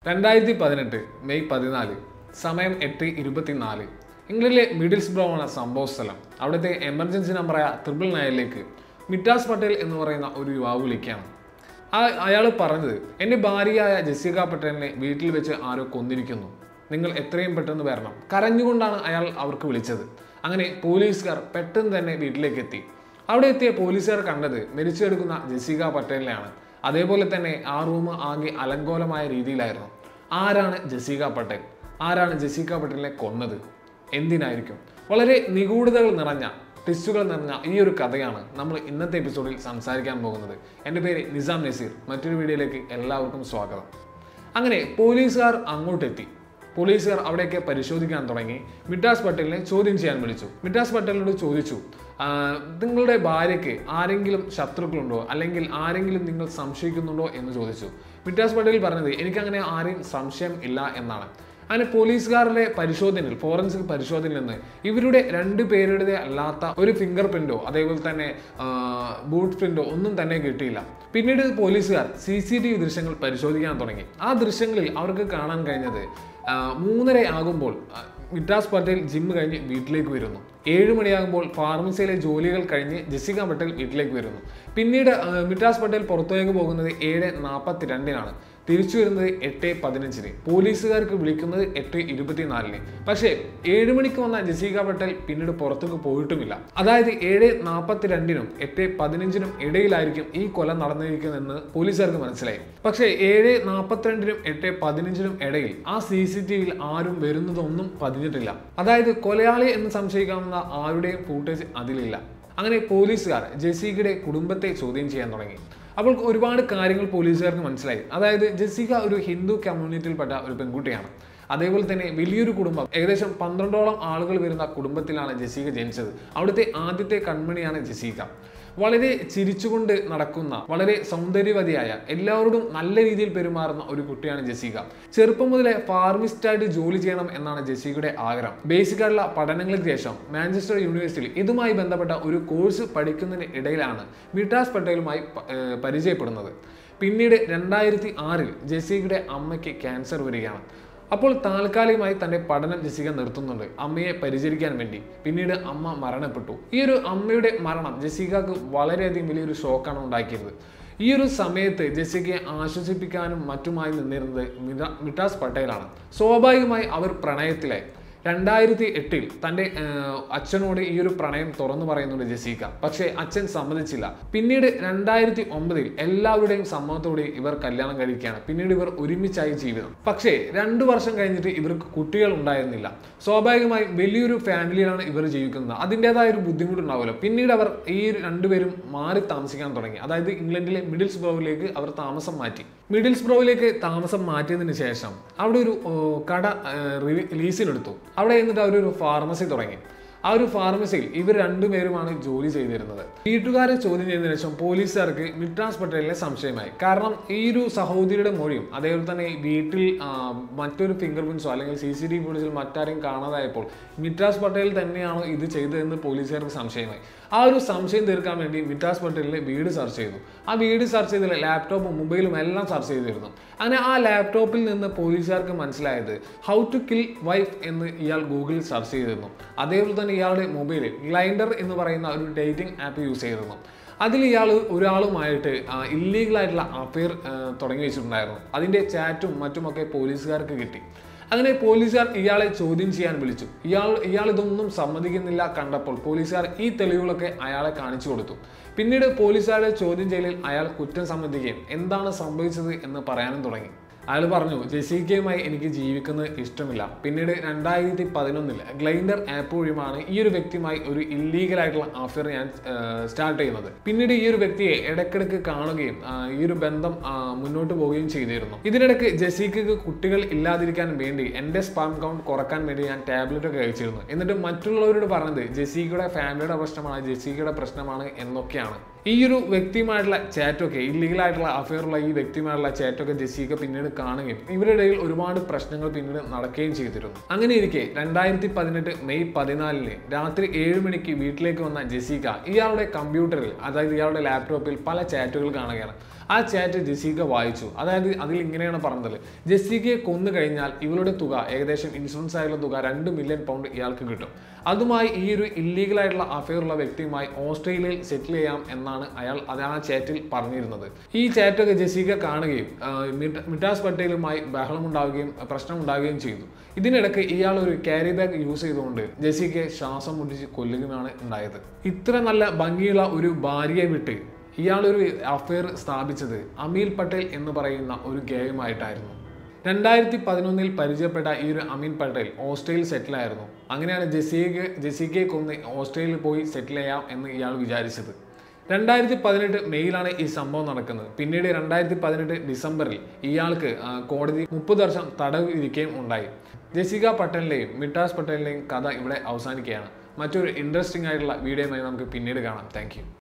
രണ്ടായിരത്തി പതിനെട്ട് മെയ് പതിനാല് സമയം എട്ട് ഇരുപത്തിനാല് ഇംഗ്ലണ്ടിലെ മിഡിൽസ് ബ്രോ ആണ് സംഭവ സ്ഥലം അവിടുത്തെ എമർജൻസി നമ്പറായ ട്രിപ്പിൾ നയനിലേക്ക് മിറ്റാസ് പട്ടേൽ എന്ന് പറയുന്ന ഒരു യുവാവ് വിളിക്കുകയാണ് ആ അയാൾ പറഞ്ഞത് എൻ്റെ ഭാര്യയായ ജെസിക പട്ടേലിനെ വീട്ടിൽ വെച്ച് ആരോ കൊന്നിരിക്കുന്നു നിങ്ങൾ എത്രയും പെട്ടെന്ന് വരണം കരഞ്ഞുകൊണ്ടാണ് അയാൾ അവർക്ക് വിളിച്ചത് അങ്ങനെ പോലീസുകാർ പെട്ടെന്ന് തന്നെ വീട്ടിലേക്ക് എത്തി അവിടെ എത്തിയ പോലീസുകാർ കണ്ടത് മരിച്ചു കിടക്കുന്ന ജെസിക പട്ടേലിനെയാണ് അതേപോലെ തന്നെ ആ റൂം ആകെ അലങ്കോലമായ രീതിയിലായിരുന്നു ആരാണ് ജെസിക പട്ടേൽ ആരാണ് ജെസിക പട്ടേലിനെ കൊന്നത് എന്തിനായിരിക്കും വളരെ നിഗൂഢതകൾ നിറഞ്ഞ ടെസ്റ്റുകൾ നിറഞ്ഞ ഈ ഒരു കഥയാണ് നമ്മൾ ഇന്നത്തെ എപ്പിസോഡിൽ സംസാരിക്കാൻ പോകുന്നത് എൻ്റെ പേര് നിസാം നസീർ മറ്റൊരു വീഡിയോയിലേക്ക് എല്ലാവർക്കും സ്വാഗതം അങ്ങനെ പോലീസുകാർ അങ്ങോട്ടെത്തി പോലീസുകാർ അവിടെയൊക്കെ പരിശോധിക്കാൻ തുടങ്ങി മിഡാസ് പട്ടേലിനെ ചോദ്യം ചെയ്യാൻ വിളിച്ചു മിഡാസ് പട്ടേലിനോട് ചോദിച്ചു "ആ, നിങ്ങളുടെ ഭാര്യയ്ക്ക് ആരെങ്കിലും ശത്രുക്കളുണ്ടോ അല്ലെങ്കിൽ ആരെങ്കിലും നിങ്ങൾ സംശയിക്കുന്നുണ്ടോ എന്ന് ചോദിച്ചു മിഡാസ് പട്ടേൽ പറഞ്ഞത് എനിക്കങ്ങനെ ആരെയും സംശയം ഇല്ല എന്നാണ് അങ്ങനെ പോലീസുകാരുടെ പരിശോധനയിൽ ഫോറൻസിക് പരിശോധനയിൽ നിന്ന് ഇവരുടെ രണ്ട് പേരുടെ അല്ലാത്ത ഒരു ഫിംഗർ പ്രിന്റോ അതേപോലെ തന്നെ ബൂട്ട് പ്രിന്റോ ഒന്നും തന്നെ കിട്ടിയില്ല പിന്നീട് പോലീസുകാർ സി സി ടി വി ദൃശ്യങ്ങൾ പരിശോധിക്കാൻ തുടങ്ങി ആ ദൃശ്യങ്ങളിൽ അവർക്ക് കാണാൻ കഴിഞ്ഞത് ആ, മൂന്നര ആകുമ്പോൾ ആ, മിറ്റാസ് പട്ടേൽ ജിം കഴിഞ്ഞ് വീട്ടിലേക്ക് വരുന്നു ഏഴ് മണിയാകുമ്പോൾ ഫാർമസിയിലെ ജോലികൾ കഴിഞ്ഞ് ജെസിക പട്ടേൽ വീട്ടിലേക്ക് വരുന്നു പിന്നീട് ആ, മിറ്റാസ് പട്ടേൽ പുറത്തേക്ക് പോകുന്നത് ഏഴ് നാൽപ്പത്തി രണ്ടിനാണ് തിരിച്ചു വരുന്നത് എട്ട് പതിനഞ്ചിന് പോലീസുകാർക്ക് വിളിക്കുന്നത് എട്ട് ഇരുപത്തിനാലിന് പക്ഷേ ഏഴ് മണിക്ക് വന്ന ജസീക പട്ടേൽ പിന്നീട് പുറത്തേക്ക് പോയിട്ടുമില്ല അതായത് ഏഴ് നാൽപ്പത്തി രണ്ടിനും എട്ട് പതിനഞ്ചിനും ഇടയിലായിരിക്കും ഈ കൊല നടന്നിരിക്കുന്നതെന്ന് പോലീസുകാർക്ക് മനസ്സിലായി പക്ഷേ ഏഴ് നാൽപ്പത്തിരണ്ടിനും എട്ട് പതിനഞ്ചിനും ഇടയിൽ ആ സി സി ടി വിയിൽ ആരും വരുന്നതൊന്നും പതിഞ്ഞിട്ടില്ല അതായത് കൊലയാളി എന്ന് സംശയിക്കാവുന്ന ആരുടെയും ഫൂട്ടേജ് അതിലില്ല അങ്ങനെ പോലീസുകാർ ജെസീകയുടെ കുടുംബത്തെ ചോദ്യം ചെയ്യാൻ തുടങ്ങി അപ്പോൾ ഒരുപാട് കാര്യങ്ങൾ പോലീസുകാർക്ക് മനസ്സിലായി അതായത് ജെസിക ഒരു ഹിന്ദു കമ്മ്യൂണിറ്റിയിൽപ്പെട്ട ഒരു പെൺകുട്ടിയാണ് അതേപോലെ തന്നെ വലിയൊരു കുടുംബം ഏകദേശം പന്ത്രണ്ടോളം ആളുകൾ വരുന്ന കുടുംബത്തിലാണ് ജെസിക ജനിച്ചത് അവിടുത്തെ ആദ്യത്തെ കൺമണിയാണ് ജെസിക വളരെ ചിരിച്ചുകൊണ്ട് നടക്കുന്ന വളരെ സൗന്ദര്യവതിയായ എല്ലാവരോടും നല്ല രീതിയിൽ പെരുമാറുന്ന ഒരു കുട്ടിയാണ് ജെസിക ചെറുപ്പം മുതലേ ഫാർമിസ്റ്റായിട്ട് ജോലി ചെയ്യണം എന്നാണ് ജെസികയുടെ ആഗ്രഹം ബേസിക് ആയിട്ടുള്ള പഠനങ്ങൾക്ക് ശേഷം മാഞ്ചസ്റ്റർ യൂണിവേഴ്സിറ്റിയിൽ ഇതുമായി ബന്ധപ്പെട്ട ഒരു കോഴ്സ് പഠിക്കുന്നതിന് ഇടയിലാണ് മിട്ടാസ് പട്ടേലുമായി പ- ഏർ പരിചയപ്പെടുന്നത് പിന്നീട് രണ്ടായിരത്തി ആറിൽ ജെസികയുടെ അമ്മയ്ക്ക് ക്യാൻസർ വരികയാണ് അപ്പോൾ താൽക്കാലികമായി തന്റെ പഠനം ജെസിക നിർത്തുന്നുണ്ട് അമ്മയെ പരിചരിക്കാൻ വേണ്ടി പിന്നീട് അമ്മ മരണപ്പെട്ടു ഈ ഒരു അമ്മയുടെ മരണം ജെസികക്ക് വളരെയധികം വലിയൊരു ഷോക്കാണ് ഉണ്ടാക്കിയത് ഈ ഒരു സമയത്ത് ജെസിക്കയെ ആശ്വസിപ്പിക്കാനും മറ്റുമായി നിന്നിരുന്നത് മിത- മിട്ടാസ് പട്ടേലാണ് സ്വാഭാവികമായി അവർ പ്രണയത്തിലായി രണ്ടായിരത്തി എട്ടിൽ തൻ്റെ ഏർ, അച്ഛനോട് ഈ ഒരു പ്രണയം തുറന്നു പറയുന്നുണ്ട് ജെസീക്ക പക്ഷേ അച്ഛൻ സമ്മതിച്ചില്ല പിന്നീട് രണ്ടായിരത്തി ഒമ്പതിൽ എല്ലാവരുടെയും സമ്മതത്തോടെ ഇവർ കല്യാണം കഴിക്കുകയാണ് പിന്നീട് ഇവർ ഒരുമിച്ചായി ജീവിതം പക്ഷേ രണ്ടു വർഷം കഴിഞ്ഞിട്ട് ഇവർക്ക് കുട്ടികൾ ഉണ്ടായിരുന്നില്ല സ്വാഭാവികമായും വലിയൊരു ഫാമിലിയിലാണ് ഇവർ ജീവിക്കുന്നത് അതിൻ്റെതായ ഒരു ബുദ്ധിമുട്ടുണ്ടാവുമല്ലോ പിന്നീട് അവർ ഈ രണ്ടുപേരും മാറി താമസിക്കാൻ തുടങ്ങി അതായത് ഇംഗ്ലണ്ടിലെ മിഡിൽസ് ബ്രോവിലേക്ക് അവർ താമസം മാറ്റി മിഡിൽസ് ബ്രോവിലേക്ക് താമസം മാറ്റിയതിന് ശേഷം അവിടെ ഒരു ഓ, കട ലീസിനെടുത്തു അവിടെ എന്നിട്ട് അവരൊരു ഫാർമസി തുടങ്ങി ആ ഒരു ഫാർമസിയിൽ ഇവർ രണ്ടുപേരുമാണ് ജോലി ചെയ്തിരുന്നത് വീട്ടുകാരെ ചോദ്യം ചെയ്തതിനു ശേഷം പോലീസുകാർക്ക് മിട്രാസ് പട്ടേലിനെ സംശയമായി കാരണം ഈ ഒരു സഹോദരിയുടെ മൊഴിയും അതേപോലെ തന്നെ വീട്ടിൽ ആ, മറ്റൊരു ഫിംഗർ പ്രിൻസോ അല്ലെങ്കിൽ സി സി ടി വി ഫുട്ടേജിൽ മറ്റാരെയും കാണാതായപ്പോൾ മിട്രാസ് പട്ടേൽ തന്നെയാണോ ഇത് ചെയ്തതെന്ന് പോലീസുകാർക്ക് സംശയമായി ആ ഒരു സംശയം തീർക്കാൻ വേണ്ടി മിറ്റാസ് പട്ടേലിന്റെ വീട് സെർച്ച് ചെയ്തു ആ വീട് സെർച്ച് ചെയ്തില്ല ലാപ്ടോപ്പും മൊബൈലും എല്ലാം സെർച്ച് ചെയ്തിരുന്നു അങ്ങനെ ആ ലാപ്ടോപ്പിൽ നിന്ന് പോലീസുകാർക്ക് മനസ്സിലായത് ഹൗ ടു കിൽ വൈഫ് എന്ന് ഇയാൾ ഗൂഗിളിൽ സെർച്ച് ചെയ്തിരുന്നു അതേപോലെ തന്നെ ഇയാളുടെ മൊബൈലിൽ ഗ്ലൈൻഡർ എന്ന് പറയുന്ന ഒരു ഡേറ്റിംഗ് ആപ്പ് യൂസ് ചെയ്തിരുന്നു അതിൽ ഇയാൾ ഒരാളുമായിട്ട് ഇല്ലീഗൽ ആയിട്ടുള്ള അഫെയർ തുടങ്ങി വെച്ചിട്ടുണ്ടായിരുന്നു അതിന്റെ ചാറ്റും മറ്റുമൊക്കെ പോലീസുകാർക്ക് കിട്ടി അങ്ങനെ പോലീസുകാർ ഇയാളെ ചോദ്യം ചെയ്യാൻ വിളിച്ചു ഇയാൾ ഇയാൾ ഇതൊന്നും സമ്മതിക്കുന്നില്ല കണ്ടപ്പോൾ പോലീസുകാർ ഈ തെളിവുകളൊക്കെ അയാളെ കാണിച്ചു കൊടുത്തു പിന്നീട് പോലീസുകാരുടെ ചോദ്യം ചെയ്യലിൽ അയാൾ കുറ്റം സമ്മതിക്കുകയും എന്താണ് സംഭവിച്ചത് എന്ന് പറയാനും തുടങ്ങി അയാൾ പറഞ്ഞു ജെസിക്കയുമായി എനിക്ക് ജീവിക്കുന്നത് ഇഷ്ടമില്ല പിന്നീട് രണ്ടായിരത്തി പതിനൊന്നിൽ ഗ്ലൈൻഡർ ആപ്പ് വഴിയുമാണ് ഈ ഒരു വ്യക്തിയുമായി ഒരു ഇല്ലീഗൽ ആയിട്ടുള്ള അഫയർ ഞാൻ സ്റ്റാർട്ട് ചെയ്യുന്നത് പിന്നീട് ഈ ഒരു വ്യക്തിയെ ഇടയ്ക്കിടയ്ക്ക് കാണുകയും ആ, ഈ ഒരു ബന്ധം ആ, മുന്നോട്ട് പോവുകയും ചെയ്തിരുന്നു ഇതിനിടയ്ക്ക് ജെസിക്കക്ക് കുട്ടികൾ ഇല്ലാതിരിക്കാൻ വേണ്ടി എൻ്റെ സ്പാം കൗണ്ട് കുറക്കാൻ വേണ്ടി ഞാൻ ടാബ്ലറ്റ് ഒക്കെ കഴിച്ചിരുന്നു എന്നിട്ട് മറ്റുള്ളവരോട് പറഞ്ഞത് ജെസിക്കയുടെ ഫാമിലിയുടെ പ്രശ്നമാണ് ജെസിക്കയുടെ പ്രശ്നമാണ് എന്നൊക്കെയാണ് ഈ ഒരു വ്യക്തിയുമായിട്ടുള്ള ചാറ്റൊക്കെ ഇല്ലീഗൽ ആയിട്ടുള്ള അഫെയറുള്ള ഈ വ്യക്തിയുമായിട്ടുള്ള ചാറ്റൊക്കെ ജെസിക്ക പിന്നീട് കാണുകയും ഇവരുടെ ഇടയിൽ ഒരുപാട് പ്രശ്നങ്ങൾ പിന്നീട് നടക്കുകയും ചെയ്തിരുന്നു അങ്ങനെ ഇരിക്കെ രണ്ടായിരത്തി പതിനെട്ട് മെയ് പതിനാലിന് രാത്രി ഏഴ് മണിക്ക് വീട്ടിലേക്ക് വന്ന ജെസിക്ക ഇയാളുടെ കമ്പ്യൂട്ടറിൽ അതായത് ഇയാളുടെ ലാപ്ടോപ്പിൽ പല ചാറ്റുകൾ കാണുകയാണ് ആ ചാറ്റ് ജെസിക വായിച്ചു അതായത് അതിൽ ഇങ്ങനെയാണ് പറഞ്ഞത് ജെസികയെ കൊന്നു കഴിഞ്ഞാൽ ഇവളുടെ തുക ഏകദേശം ഇൻഷുറൻസ് ആയുള്ള തുക രണ്ട് മില്യൺ പൗണ്ട് ഇയാൾക്ക് കിട്ടും അതുമായി ഈ ഒരു ഇല്ലീഗൽ ആയിട്ടുള്ള അഫെയർ ഉള്ള വ്യക്തിയുമായി ഓസ്ട്രേലിയയിൽ സെറ്റിൽ ചെയ്യാം എന്നാണ് അയാൾ അത് ആ ചാറ്റിൽ പറഞ്ഞിരുന്നത് ഈ ചാറ്റൊക്കെ ജെസിക കാണുകയും ആ, മിറ്റ- മിറ്റാസ് പട്ടേലുമായി ബഹളമുണ്ടാവുകയും പ്രശ്നമുണ്ടാവുകയും ചെയ്തു ഇതിനിടയ്ക്ക് ഇയാൾ ഒരു ക്യാരി ബാഗ് യൂസ് ചെയ്തുകൊണ്ട് ജെസിക്കയെ ശ്വാസം മുട്ടിച്ച് കൊല്ലുകയുമാണ് ഉണ്ടായത് ഇത്ര നല്ല ഭംഗിയുള്ള ഒരു ഭാര്യയെ വിട്ട് ഇയാളൊരു അഫെയർ സ്ഥാപിച്ചത് അമീൽ പട്ടേൽ എന്ന് പറയുന്ന ഒരു ഗേയുമായിട്ടായിരുന്നു രണ്ടായിരത്തി പതിനൊന്നിൽ പരിചയപ്പെട്ട ഈ ഒരു അമീൻ പട്ടേൽ ഓസ്ട്രേലിയയിൽ സെറ്റിൽ ആയിരുന്നു അങ്ങനെയാണ് ജെസിക്ക് ജെസിക്കയെ കൊന്ന് ഓസ്ട്രേലിയയിൽ പോയി സെറ്റിൽ ചെയ്യാം എന്ന് ഇയാൾ വിചാരിച്ചത് രണ്ടായിരത്തി പതിനെട്ട് മെയ്യിലാണ് ഈ സംഭവം നടക്കുന്നത് പിന്നീട് രണ്ടായിരത്തി പതിനെട്ട് ഡിസംബറിൽ ഇയാൾക്ക് ആ, കോടതി മുപ്പത് വർഷം തടവ് വിധിക്കുകയും ഉണ്ടായി ജെസിക പട്ടേലിൻ്റെയും മിട്ടാസ് പട്ടേലിൻ്റെയും കഥ ഇവിടെ അവസാനിക്കുകയാണ് മറ്റൊരു ഇൻട്രസ്റ്റിംഗ് ആയിട്ടുള്ള വീഡിയോയുമായി നമുക്ക് പിന്നീട് കാണാം താങ്ക്